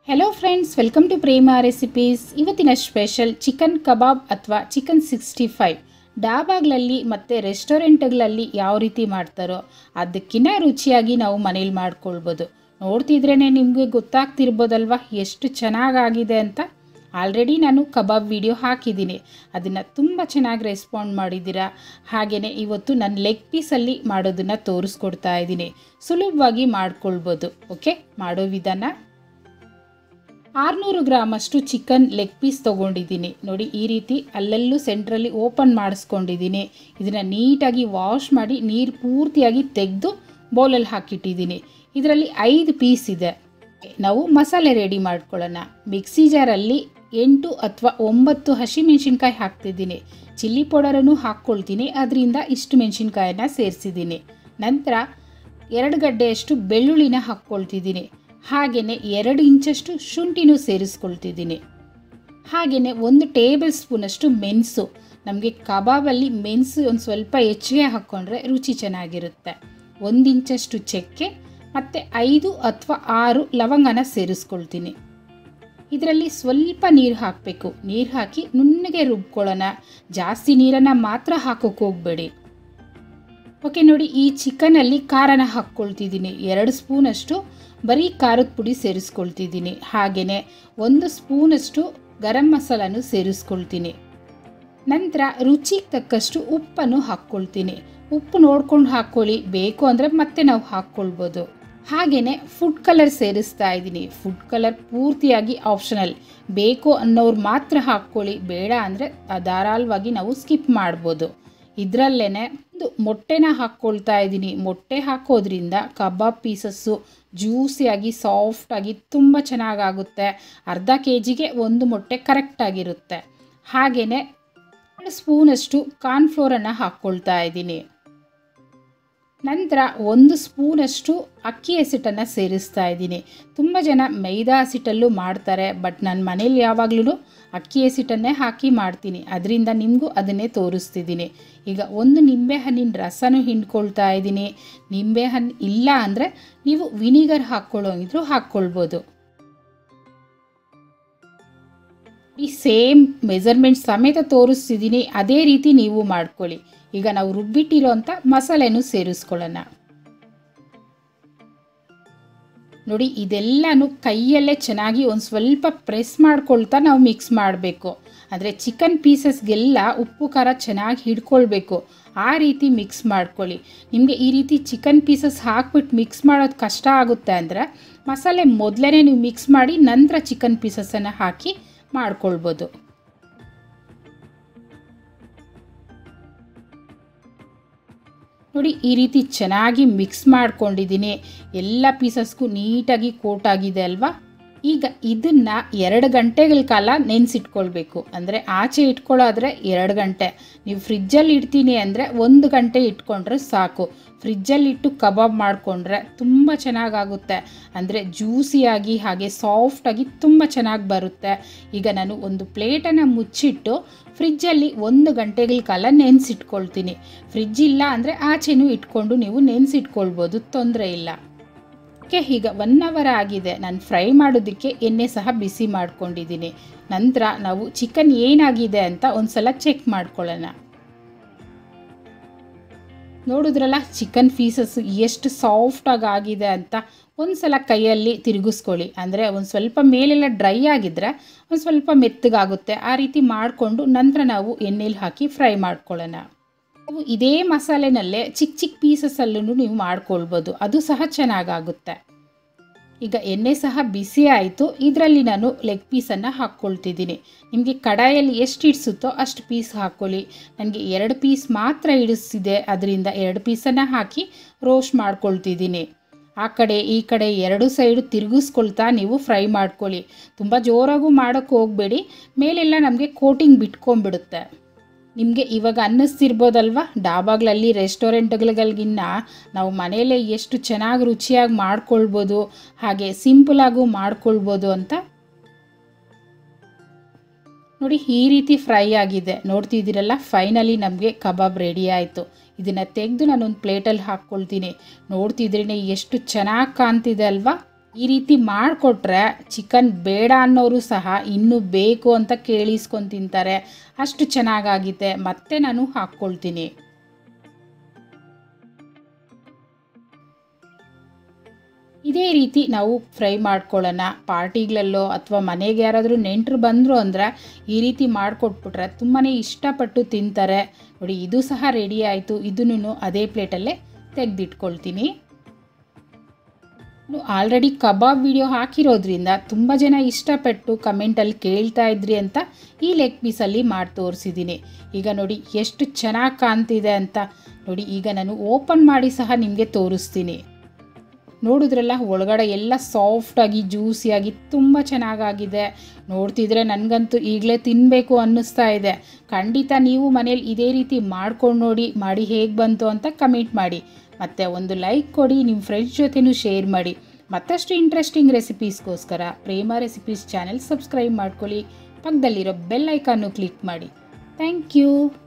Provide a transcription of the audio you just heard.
hello friends welcome to Prema recipes ಇವತ್ತಿನ special chicken kebab ಅಥವಾ chicken sixty five ಡಾಬಾಗಳಲ್ಲಿ ಮತ್ತು ರೆಸ್ಟೋರೆಂಟ್ಗಳಲ್ಲಿ ಯಾವ ರೀತಿ ಮಾಡ್ತಾರೋ ಅದಕ್ಕಿಂತ ರುಚಿಯಾಗಿ ನಾವು ಮನೇಲಿ ಮಾಡ್ಕೊಳ್ಬೋದು ನೋಡ್ತಿದ್ರೇ ನಿಮಗೆ ಗೊತ್ತಾಗ್ತಿರ್ಬೋದಲ್ವ ಎಷ್ಟು ಚೆನ್ನಾಗಾಗಿದೆ ಅಂತ ಆಲ್ರೆಡಿ ನಾನು ಕಬಾಬ್ ವಿಡಿಯೋ ಹಾಕಿದ್ದೀನಿ ಅದನ್ನು ತುಂಬ ಚೆನ್ನಾಗಿ ರೆಸ್ಪಾಂಡ್ ಮಾಡಿದ್ದೀರಾ ಹಾಗೆಯೇ ಇವತ್ತು ನಾನು ಲೆಗ್ ಪೀಸಲ್ಲಿ ಮಾಡೋದನ್ನು ತೋರಿಸ್ಕೊಡ್ತಾ ಇದ್ದೀನಿ ಸುಲಭವಾಗಿ ಮಾಡ್ಕೊಳ್ಬೋದು ಓಕೆ ಮಾಡೋ ವಿಧಾನ ಆರುನೂರು ಗ್ರಾಮಷ್ಟು ಚಿಕನ್ ಲೆಗ್ ಪೀಸ್ ತೊಗೊಂಡಿದ್ದೀನಿ ನೋಡಿ ಈ ರೀತಿ ಅಲ್ಲಲ್ಲೂ ಸೆಂಟ್ರಲ್ಲಿ ಓಪನ್ ಮಾಡಿಸ್ಕೊಂಡಿದ್ದೀನಿ ಇದನ್ನು ನೀಟಾಗಿ ವಾಶ್ ಮಾಡಿ ನೀರು ಪೂರ್ತಿಯಾಗಿ ತೆಗೆದು ಬೌಲಲ್ಲಿ ಹಾಕಿಟ್ಟಿದ್ದೀನಿ ಇದರಲ್ಲಿ ಐದು ಪೀಸ್ ಇದೆ ನಾವು ಮಸಾಲೆ ರೆಡಿ ಮಾಡ್ಕೊಳ್ಳೋಣ ಮಿಕ್ಸಿ ಜಾರಲ್ಲಿ ಎಂಟು ಅಥವಾ ಒಂಬತ್ತು ಹಸಿಮೆಣ್ಸಿನ್ಕಾಯಿ ಹಾಕ್ತಿದ್ದೀನಿ ಚಿಲ್ಲಿ ಪೌಡರನ್ನು ಹಾಕ್ಕೊಳ್ತೀನಿ ಅದರಿಂದ ಇಷ್ಟು ಮೆಣಸಿನ್ಕಾಯನ್ನ ಸೇರಿಸಿದ್ದೀನಿ ನಂತರ ಎರಡು ಗಡ್ಡೆಯಷ್ಟು ಬೆಳ್ಳುಳ್ಳಿನ ಹಾಕ್ಕೊಳ್ತಿದ್ದೀನಿ ಹಾಗೆಯೇ ಎರಡು ಇಂಚಷ್ಟು ಶುಂಠಿನೂ ಸೇರಿಸ್ಕೊಳ್ತಿದ್ದೀನಿ ಹಾಗೆಯೇ ಒಂದು ಟೇಬಲ್ ಸ್ಪೂನಷ್ಟು ಮೆಣಸು ನಮಗೆ ಕಬಾಬಲ್ಲಿ ಮೆಣಸು ಒಂದು ಸ್ವಲ್ಪ ಹೆಚ್ಚಿಗೆ ಹಾಕ್ಕೊಂಡ್ರೆ ರುಚಿ ಚೆನ್ನಾಗಿರುತ್ತೆ ಒಂದು ಇಂಚಷ್ಟು ಚಕ್ಕೆ ಮತ್ತು ಐದು ಅಥವಾ ಆರು ಲವಂಗನ ಸೇರಿಸ್ಕೊಳ್ತೀನಿ ಇದರಲ್ಲಿ ಸ್ವಲ್ಪ ನೀರು ಹಾಕಬೇಕು ನೀರು ಹಾಕಿ ನುಣ್ಣಗೆ ರುಬ್ಕೊಳ್ಳೋಣ ಜಾಸ್ತಿ ನೀರನ್ನು ಮಾತ್ರ ಹಾಕೋಕೆ ಹೋಗಬೇಡಿ ಓಕೆ ನೋಡಿ ಈ ಚಿಕನಲ್ಲಿ ಖಾರನ ಹಾಕ್ಕೊಳ್ತಿದ್ದೀನಿ ಎರಡು ಸ್ಪೂನಷ್ಟು ಬರೀ ಖಾರದ ಪುಡಿ ಸೇರಿಸ್ಕೊಳ್ತಿದ್ದೀನಿ ಹಾಗೆಯೇ ಒಂದು ಸ್ಪೂನಷ್ಟು ಗರಂ ಮಸಾಲನು ಸೇರಿಸ್ಕೊಳ್ತೀನಿ ನಂತರ ರುಚಿಗೆ ತಕ್ಕಷ್ಟು ಉಪ್ಪನ್ನು ಹಾಕ್ಕೊಳ್ತೀನಿ ಉಪ್ಪು ನೋಡ್ಕೊಂಡು ಹಾಕ್ಕೊಳ್ಳಿ ಬೇಕು ಅಂದರೆ ಮತ್ತೆ ನಾವು ಹಾಕ್ಕೊಳ್ಬೋದು ಹಾಗೆಯೇ ಫುಡ್ ಕಲರ್ ಸೇರಿಸ್ತಾ ಇದ್ದೀನಿ ಫುಡ್ ಕಲರ್ ಪೂರ್ತಿಯಾಗಿ ಆಪ್ಷನಲ್ ಬೇಕು ಅನ್ನೋರು ಮಾತ್ರ ಹಾಕ್ಕೊಳ್ಳಿ ಬೇಡ ಅಂದರೆ ಧಾರಾಳವಾಗಿ ನಾವು ಸ್ಕಿಪ್ ಮಾಡ್ಬೋದು ಇದರಲ್ಲೇ ಒಂದು ಮೊಟ್ಟೆನ ಹಾಕ್ಕೊಳ್ತಾ ಇದ್ದೀನಿ ಮೊಟ್ಟೆ ಹಾಕೋದ್ರಿಂದ ಕಬಾಬ್ ಪೀಸಸ್ಸು ಜ್ಯೂಸಿಯಾಗಿ ಸಾಫ್ಟಾಗಿ ತುಂಬ ಚೆನ್ನಾಗಾಗುತ್ತೆ ಅರ್ಧ ಕೆ ಜಿಗೆ ಒಂದು ಮೊಟ್ಟೆ ಕರೆಕ್ಟಾಗಿರುತ್ತೆ ಹಾಗೆಯೇ ಎರಡು ಸ್ಪೂನಷ್ಟು ಕಾರ್ನ್ಫ್ಲೋರನ್ನು ಹಾಕ್ಕೊಳ್ತಾ ಇದ್ದೀನಿ ನಂತರ ಒಂದು ಸ್ಪೂನಷ್ಟು ಅಕ್ಕಿ ಹಸಿಟ್ಟನ್ನು ಸೇರಿಸ್ತಾ ಇದ್ದೀನಿ ತುಂಬ ಜನ ಮೈದಾ ಹಸಿಟ್ಟಲ್ಲೂ ಮಾಡ್ತಾರೆ ಬಟ್ ನಾನು ಮನೇಲಿ ಯಾವಾಗಲೂ ಅಕ್ಕಿ ಹಸಿಟ್ಟನ್ನೇ ಹಾಕಿ ಮಾಡ್ತೀನಿ ಅದರಿಂದ ನಿಮಗೂ ಅದನ್ನೇ ತೋರಿಸ್ತಿದ್ದೀನಿ ಈಗ ಒಂದು ನಿಂಬೆಹಣ್ಣಿನ ರಸನೂ ಹಿಂಡ್ಕೊಳ್ತಾ ಇದ್ದೀನಿ ನಿಂಬೆಹಣ್ಣು ಇಲ್ಲ ಅಂದರೆ ನೀವು ವಿನಿಗರ್ ಹಾಕ್ಕೊಳ್ಳೋಂಗಿದ್ರು ಹಾಕ್ಕೊಳ್ಬೋದು ಈ ಸೇಮ್ ಮೆಜರ್ಮೆಂಟ್ ಸಮೇತ ತೋರಿಸ್ತಿದ್ದೀನಿ ಅದೇ ರೀತಿ ನೀವು ಮಾಡ್ಕೊಳ್ಳಿ ಈಗ ನಾವು ರುಬ್ಬಿಟ್ಟಿರೋ ಅಂಥ ಮಸಾಲೆನೂ ಸೇರಿಸ್ಕೊಳ್ಳೋಣ ನೋಡಿ ಇದೆಲ್ಲನೂ ಕೈಯಲ್ಲೇ ಚೆನ್ನಾಗಿ ಒಂದು ಸ್ವಲ್ಪ ಪ್ರೆಸ್ ಮಾಡ್ಕೊಳ್ತಾ ನಾವು ಮಿಕ್ಸ್ ಮಾಡಬೇಕು ಅಂದರೆ ಚಿಕನ್ ಪೀಸಸ್ಗೆಲ್ಲ ಉಪ್ಪು ಖಾರ ಚೆನ್ನಾಗಿ ಹಿಡ್ಕೊಳ್ಬೇಕು ಆ ರೀತಿ ಮಿಕ್ಸ್ ಮಾಡ್ಕೊಳ್ಳಿ ನಿಮಗೆ ಈ ರೀತಿ ಚಿಕನ್ ಪೀಸಸ್ ಹಾಕ್ಬಿಟ್ಟು ಮಿಕ್ಸ್ ಮಾಡೋದು ಕಷ್ಟ ಆಗುತ್ತೆ ಅಂದರೆ ಮಸಾಲೆ ಮೊದಲೇ ನೀವು ಮಿಕ್ಸ್ ಮಾಡಿ ನಂತರ ಚಿಕನ್ ಪೀಸಸನ್ನು ಹಾಕಿ ಮಾಡ್ಕೊಳ್ಬೋದು ನೋಡಿ ಈ ರೀತಿ ಚೆನ್ನಾಗಿ ಮಿಕ್ಸ್ ಮಾಡ್ಕೊಂಡಿದ್ದೀನಿ ಎಲ್ಲ ಪೀಸಸ್ಗೂ ನೀಟಾಗಿ ಕೋಟ್ ಆಗಿದೆ ಅಲ್ವಾ ಈಗ ಇದನ್ನು ಎರಡು ಗಂಟೆಗಳ ಕಾಲ ನೆನೆಸಿಟ್ಕೊಳ್ಬೇಕು ಅಂದರೆ ಆಚೆ ಇಟ್ಕೊಳ್ಳೋದ್ರೆ ಎರಡು ಗಂಟೆ ನೀವು ಫ್ರಿಜ್ಜಲ್ಲಿ ಇಡ್ತೀನಿ ಅಂದರೆ ಒಂದು ಗಂಟೆ ಇಟ್ಕೊಂಡ್ರೆ ಸಾಕು ಫ್ರಿಜ್ಜಲ್ಲಿ ಇಟ್ಟು ಕಬಾಬ್ ಮಾಡಿಕೊಂಡ್ರೆ ತುಂಬ ಚೆನ್ನಾಗಾಗುತ್ತೆ ಅಂದರೆ ಜ್ಯೂಸಿಯಾಗಿ ಹಾಗೆ ಸಾಫ್ಟಾಗಿ ತುಂಬ ಚೆನ್ನಾಗಿ ಬರುತ್ತೆ ಈಗ ನಾನು ಒಂದು ಪ್ಲೇಟನ್ನು ಮುಚ್ಚಿಟ್ಟು ಫ್ರಿಜ್ಜಲ್ಲಿ ಒಂದು ಗಂಟೆಗಳ ಕಾಲ ನೆನೆಸಿಟ್ಕೊಳ್ತೀನಿ ಫ್ರಿಜ್ ಇಲ್ಲ ಅಂದರೆ ಆಚೆನೂ ಇಟ್ಕೊಂಡು ನೀವು ನೆನೆಸಿಟ್ಕೊಳ್ಬೋದು ತೊಂದರೆ ಇಲ್ಲ ಓಕೆ ಈಗ ಒನ್ ಅವರ್ ಆಗಿದೆ ನಾನು ಫ್ರೈ ಮಾಡೋದಕ್ಕೆ ಎಣ್ಣೆ ಸಹ ಬಿಸಿ ಮಾಡ್ಕೊಂಡಿದ್ದೀನಿ ನಂತರ ನಾವು ಚಿಕನ್ ಏನಾಗಿದೆ ಅಂತ ಒಂದು ಸಲ ಚೆಕ್ ಮಾಡ್ಕೊಳ್ಳೋಣ ನೋಡಿದ್ರಲ್ಲ ಚಿಕನ್ ಪೀಸಸ್ ಎಷ್ಟು ಸಾಫ್ಟಾಗಿ ಆಗಿದೆ ಅಂತ ಒಂದು ಸಲ ಕೈಯಲ್ಲಿ ತಿರುಗಿಸ್ಕೊಳ್ಳಿ ಅಂದರೆ ಒಂದು ಸ್ವಲ್ಪ ಮೇಲೆಲ್ಲ ಡ್ರೈ ಆಗಿದ್ದರೆ ಒಂದು ಸ್ವಲ್ಪ ಮೆತ್ತಗಾಗುತ್ತೆ ಆ ರೀತಿ ಮಾಡಿಕೊಂಡು ನಂತರ ನಾವು ಎಣ್ಣೆಲಿ ಹಾಕಿ ಫ್ರೈ ಮಾಡ್ಕೊಳ್ಳೋಣ ನೀವು ಇದೇ ಮಸಾಲೆನಲ್ಲೇ ಚಿಕ್ಕ ಚಿಕ್ಕ ಪೀಸಸಲ್ಲೂ ನೀವು ಮಾಡ್ಕೊಳ್ಬೋದು ಅದು ಸಹ ಚೆನ್ನಾಗಾಗುತ್ತೆ ಈಗ ಎಣ್ಣೆ ಸಹ ಬಿಸಿ ಆಯಿತು ಇದರಲ್ಲಿ ನಾನು ಲೆಗ್ ಪೀಸನ್ನು ಹಾಕ್ಕೊಳ್ತಿದ್ದೀನಿ ನಿಮಗೆ ಕಡಾಯಲ್ಲಿ ಎಷ್ಟು ಇಡಿಸುತ್ತೋ ಅಷ್ಟು ಪೀಸ್ ಹಾಕ್ಕೊಳ್ಳಿ ನನಗೆ ಎರಡು ಪೀಸ್ ಮಾತ್ರ ಇಡಿಸಿದೆ ಅದರಿಂದ ಎರಡು ಪೀಸನ್ನು ಹಾಕಿ ರೋಸ್ಟ್ ಮಾಡ್ಕೊಳ್ತಿದ್ದೀನಿ ಆ ಕಡೆ ಈ ಕಡೆ ಎರಡು ಸೈಡು ತಿರುಗಿಸ್ಕೊಳ್ತಾ ನೀವು ಫ್ರೈ ಮಾಡ್ಕೊಳ್ಳಿ ತುಂಬ ಜೋರಾಗೂ ಮಾಡೋಕ್ಕೆ ಹೋಗಬೇಡಿ ಮೇಲೆಲ್ಲ ನಮಗೆ ಕೋಟಿಂಗ್ ಬಿಟ್ಕೊಂಡ್ಬಿಡುತ್ತೆ ನಿಮಗೆ ಇವಾಗ ಅನ್ನಿಸ್ತಿರ್ಬೋದಲ್ವ ಡಾಬಾಗಳಲ್ಲಿ ರೆಸ್ಟೋರೆಂಟ್ಗಳಿಗಿನ್ನ ನಾವು ಮನೆಯಲ್ಲೇ ಎಷ್ಟು ಚೆನ್ನಾಗಿ ರುಚಿಯಾಗಿ ಮಾಡ್ಕೊಳ್ಬೋದು ಹಾಗೆ ಸಿಂಪಲಾಗೂ ಮಾಡ್ಕೊಳ್ಬೋದು ಅಂತ ನೋಡಿ ಈ ರೀತಿ ಫ್ರೈ ಆಗಿದೆ ನೋಡ್ತಿದ್ದೀರಲ್ಲ ಫೈನಲಿ ನಮಗೆ ಕಬಾಬ್ ರೆಡಿ ಆಯಿತು ಇದನ್ನು ತೆಗೆದು ನಾನೊಂದು ಪ್ಲೇಟಲ್ಲಿ ಹಾಕ್ಕೊಳ್ತೀನಿ ನೋಡ್ತಿದ್ರೇ ಎಷ್ಟು ಚೆನ್ನಾಗಿ ಕಾಣ್ತಿದೆ ಅಲ್ವಾ ಈ ರೀತಿ ಮಾಡಿಕೊಟ್ರೆ ಚಿಕನ್ ಬೇಡ ಅನ್ನೋರು ಸಹ ಇನ್ನೂ ಬೇಕು ಅಂತ ಕೇಳಿಸ್ಕೊಂಡು ತಿಂತಾರೆ ಅಷ್ಟು ಚೆನ್ನಾಗಾಗಿದೆ ಮತ್ತೆ ನಾನು ಹಾಕ್ಕೊಳ್ತೀನಿ ಇದೇ ರೀತಿ ನಾವು ಫ್ರೈ ಮಾಡ್ಕೊಳ್ಳೋಣ ಪಾರ್ಟಿಗಳಲ್ಲೋ ಅಥವಾ ಮನೆಗೆ ಯಾರಾದರೂ ನೆಂಟರು ಬಂದರು ಅಂದರೆ ಈ ರೀತಿ ಮಾಡಿಕೊಟ್ಬಿಟ್ರೆ ತುಂಬಾ ಇಷ್ಟಪಟ್ಟು ತಿಂತಾರೆ ನೋಡಿ ಇದು ಸಹ ರೆಡಿ ಆಯಿತು ಇದನ್ನು ಅದೇ ಪ್ಲೇಟಲ್ಲೇ ತೆಗೆದಿಟ್ಕೊಳ್ತೀನಿ ಆಲ್ರೆಡಿ ಕಬಾಬ್ ವಿಡಿಯೋ ಹಾಕಿರೋದ್ರಿಂದ ತುಂಬ ಜನ ಇಷ್ಟಪಟ್ಟು ಕಮೆಂಟಲ್ಲಿ ಕೇಳ್ತಾ ಇದ್ರಿ ಅಂತ ಈ ಲೆಗ್ ಪೀಸಲ್ಲಿ ಮಾಡಿ ತೋರಿಸಿದ್ದೀನಿ ಈಗ ನೋಡಿ ಎಷ್ಟು ಚೆನ್ನಾಗಿ ಕಾಣ್ತಿದೆ ಅಂತ ನೋಡಿ ಈಗ ನಾನು ಓಪನ್ ಮಾಡಿ ಸಹ ನಿಮಗೆ ತೋರಿಸ್ತೀನಿ ನೋಡಿದ್ರಲ್ಲ ಒಳಗಡೆ ಎಲ್ಲ ಸಾಫ್ಟಾಗಿ ಜ್ಯೂಸಿಯಾಗಿ ತುಂಬ ಚೆನ್ನಾಗಾಗಿದೆ ನೋಡ್ತಿದ್ರೆ ನನಗಂತೂ ಈಗಲೇ ತಿನ್ನಬೇಕು ಅನ್ನಿಸ್ತಾ ಇದೆ ಖಂಡಿತ ನೀವು ಮನೇಲಿ ಇದೇ ರೀತಿ ಮಾಡ್ಕೊಂಡು ನೋಡಿ ಮಾಡಿ ಹೇಗೆ ಬಂತು ಅಂತ ಕಮೆಂಟ್ ಮಾಡಿ ಮತ್ತು ಒಂದು ಲೈಕ್ ಕೊಡಿ ನಿಮ್ಮ ಫ್ರೆಂಡ್ಸ್ ಜೊತೆನೂ ಶೇರ್ ಮಾಡಿ ಮತ್ತಷ್ಟು ಇಂಟ್ರೆಸ್ಟಿಂಗ್ ರೆಸಿಪೀಸ್ಗೋಸ್ಕರ ಪ್ರೇಮ ರೆಸಿಪೀಸ್ ಚಾನೆಲ್ ಸಬ್ಸ್ಕ್ರೈಬ್ ಮಾಡ್ಕೊಳ್ಳಿ ಪಕ್ಕದಲ್ಲಿರೋ ಬೆಲ್ ಐಕಾನ್ನು ಕ್ಲಿಕ್ ಮಾಡಿ ಥ್ಯಾಂಕ್ ಯು